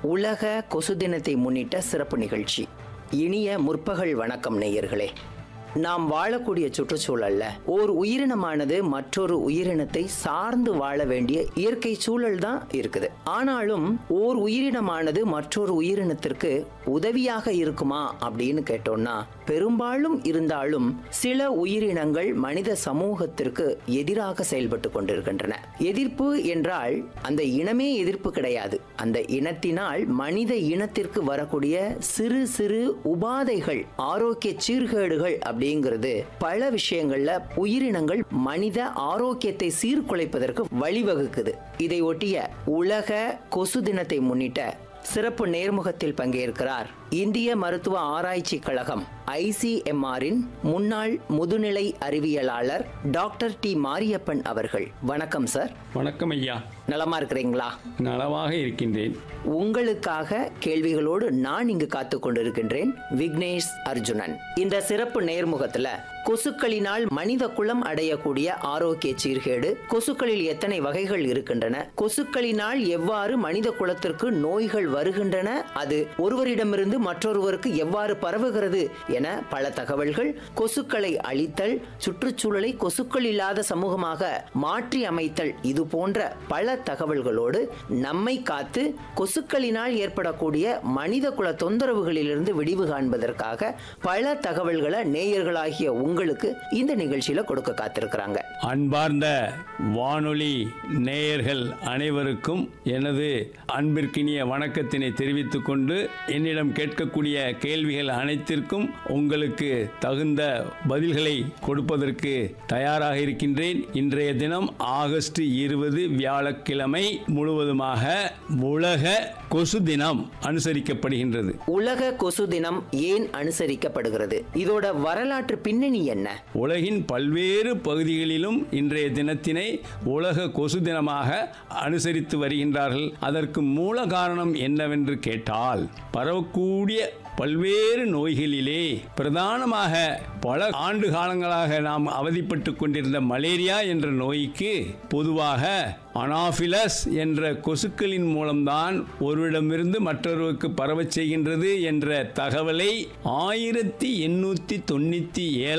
உலக கொசு தினத்தை முன்னிட்ட சிறப்பு நிகழ்ச்சி இனிய முற்பகல் வணக்கம் நேயர்களே நாம் வாழக்கூடிய சுற்றுச்சூழல்ல ஓர் உயிரினமானது மற்றொரு உயிரினத்தை சார்ந்து வாழ வேண்டிய இயற்கை சூழல் தான் இருக்குது ஆனாலும் ஓர் உயிரினமானது மற்றொரு உயிரினத்திற்கு உதவியாக இருக்குமா அப்படின்னு கேட்டோம்னா பெரும்பாலும் இருந்தாலும் சில உயிரினங்கள் மனித சமூகத்திற்கு எதிராக செயல்பட்டு கொண்டிருக்கின்றன எதிர்ப்பு என்றால் அந்த இனமே எதிர்ப்பு கிடையாது அந்த இனத்தினால் மனித இனத்திற்கு வரக்கூடிய சிறு சிறு உபாதைகள் ஆரோக்கிய சீர்கேடுகள் அப்படிங்கிறது பல விஷயங்கள்ல உயிரினங்கள் மனித ஆரோக்கியத்தை சீர்குலைப்பதற்கு வழிவகுக்குது இதை ஒட்டிய உலக கொசு தினத்தை முன்னிட்ட சிறப்பு நேர்முகத்தில் பங்கேற்கிறார் இந்திய மருத்துவ ஆராய்ச்சி கழகம் ஐசிஎம்ஆரின் முன்னாள் முதுநிலை அறிவியலாளர் டாக்டர் டி மாரியப்பன் அவர்கள் வணக்கம் சார் வணக்கம் ஐயா நலமா இருக்கிறீங்களா நலமாக இருக்கின்றேன் உங்களுக்காக கேள்விகளோடு நான் இங்கு காத்து கொண்டிருக்கின்றேன் விக்னேஷ் அர்ஜுனன் இந்த சிறப்பு நேர்முகத்துல கொசுக்களினால் மனித குலம் அடையக்கூடிய ஆரோக்கிய சீர்கேடு கொசுக்களில் எத்தனை வகைகள் இருக்கின்றன கொசுக்களினால் எவ்வாறு மனித குலத்திற்கு நோய்கள் வருகின்றன அது ஒருவரிடமிருந்து மற்றொருவருக்கு எவ்வாறு பரவுகிறது என பல தகவல்கள் கொசுக்களை அழித்தல் சுற்றுச்சூழலை கொசுக்கள் இல்லாத சமூகமாக மாற்றி அமைத்தல் இது போன்ற பல தகவல்களோடு நம்மை காத்து கொசுக்களினால் ஏற்படக்கூடிய மனித குல தொந்தரவுகளிலிருந்து விடிவு காண்பதற்காக பல தகவல்களை நேயர்களாகிய உங்களுக்கு இந்த நிகழ்ச்சியில கொடுக்க காத்திருக்கிறாங்க அன்பார்ந்த வானொலி நேயர்கள் அனைவருக்கும் எனது அன்பிற்கினிய வணக்கத்தினை தெரிவித்துக் கொண்டு என்னிடம் கேட்கக்கூடிய கேள்விகள் அனைத்திற்கும் உங்களுக்கு தகுந்த பதில்களை கொடுப்பதற்கு தயாராக இருக்கின்றேன் இன்றைய தினம் ஆகஸ்ட் இருபது வியாழக்கிழமை முழுவதுமாக உலக கொசு தினம் அனுசரிக்கப்படுகின்றது உலக கொசு தினம் ஏன் அனுசரிக்கப்படுகிறது இதோட வரலாற்று பின்னணி என்ன உலகின் பல்வேறு பகுதிகளிலும் இன்றைய தினத்தினை உலக கொசு தினமாக அனுசரித்து வருகின்றார்கள் அதற்கு மூல காரணம் என்னவென்று கேட்டால் பரவக்கூடிய பல்வேறு நோய்களிலே பிரதானமாக பல ஆண்டு காலங்களாக நாம் அவதிப்பட்டு கொண்டிருந்த மலேரியா என்ற நோய்க்கு பொதுவாக அனாஃபிலஸ் என்ற கொசுக்களின் மூலம்தான் ஒருவரிடமிருந்து மற்றொருவருக்கு பரவச் செய்கின்றது என்ற தகவலை ஆயிரத்தி எண்ணூற்றி தொண்ணூற்றி ஏழு